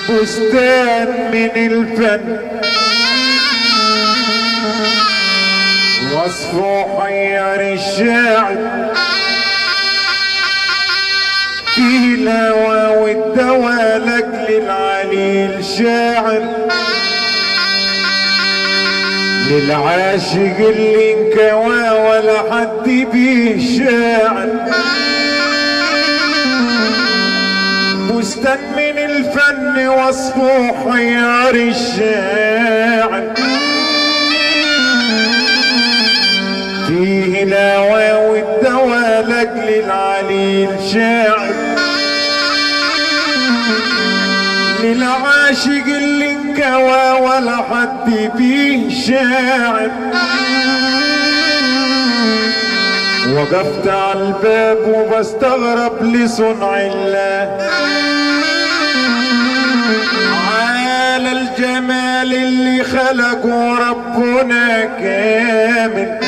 بستان من الفن وصفه حير الشاعر فيه الهوى والدواء لاجل العلي الشاعر للعاشق اللي انكوى ولا حد بيه شاعر بستان من الفن وصفه حيار الشاعر فيه الهوى والدواء لاجل العلي الشاعر للعاشق اللي انكوى ولا حد بيه شاعر وقفت على الباب وبستغرب لصنع الله على الجمال اللي خلقه ربنا كامل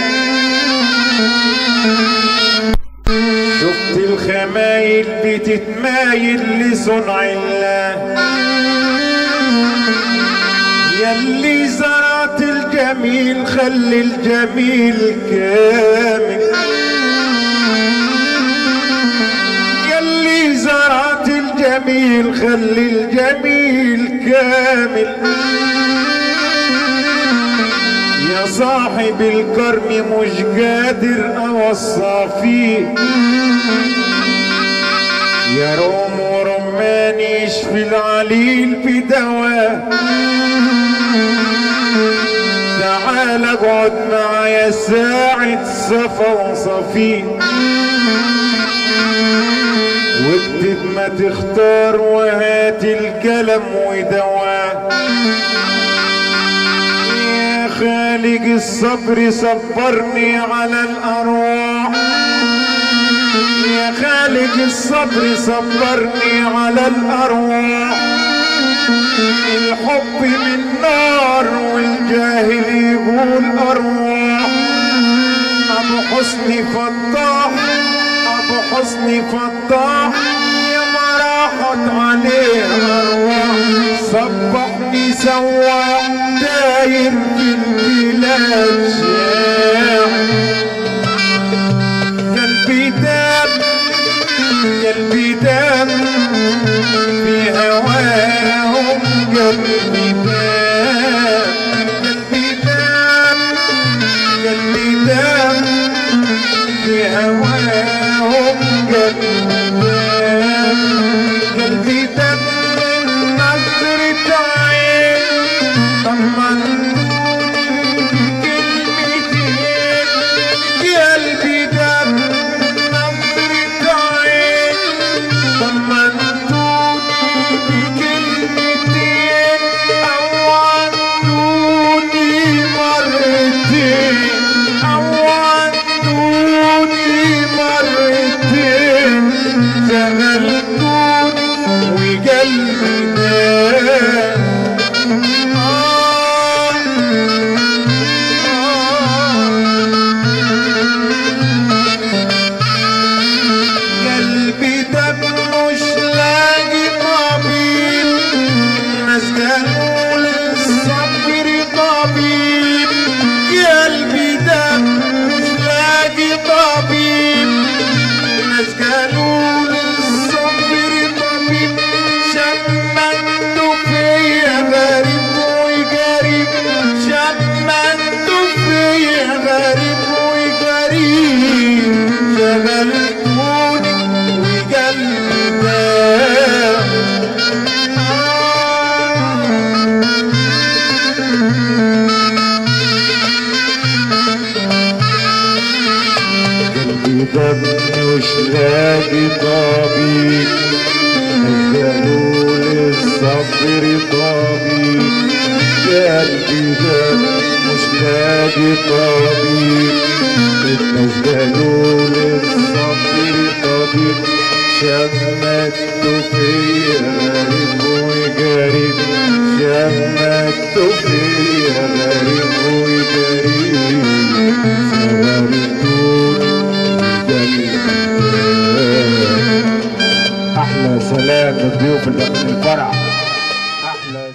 شفت الخمايل بتتمايل لصنع الله يلي زرعت الجميل خلي الجميل كامل يلي زرعت الجميل خلي الجميل كامل يا صاحب الكرم مش قادر اوصى فيه يا روم ورمان يشفي العليل بدواء تعال اقعد معايا ساعة صفا وصفي واكتب ما تختار وهات الكلام ودواء يا خالق الصبر صبرني على الارواح يا خالق الصبر صبرني على الارواح الحب من نار والجاهل يقول ارواح ابو حسني فضاح ابو حسني فضاح يا ما راحت عليه ارواح صبحني سواح داير في البلاد شاعر قلبي دام قلبي دام في هواهم قلبي دام قلبي دام قلبي دام في هواهم قلبي دام قلبي دام من نظرة عين طمنوني كلمتين قلبي دام نظرة عين طمنتوني بكلمتين أوعدوني مرتين أوعدوني مرتين شغلتوني وقلبي نام آه قلبي ده مش لاقي طبيب ناس قالوا للصبر طبيب قلبي ده مش لاقي طبيب ناس قالوا للصبر طبيب شمنتوا فيا غريب وقريب شمنتوا فيا غريب وقريب شغلتوني وقلبي دام قلبي دم مش لاقي طبيب قالوا للصبر طبيب قلبي دم مش لاقي طبيب الناس قالوا للصبر طبيب شمت فيا غريب وقريب شمت فيا غريب وقريب شغلتوني احلى سلام للضيوف اللي من الفرع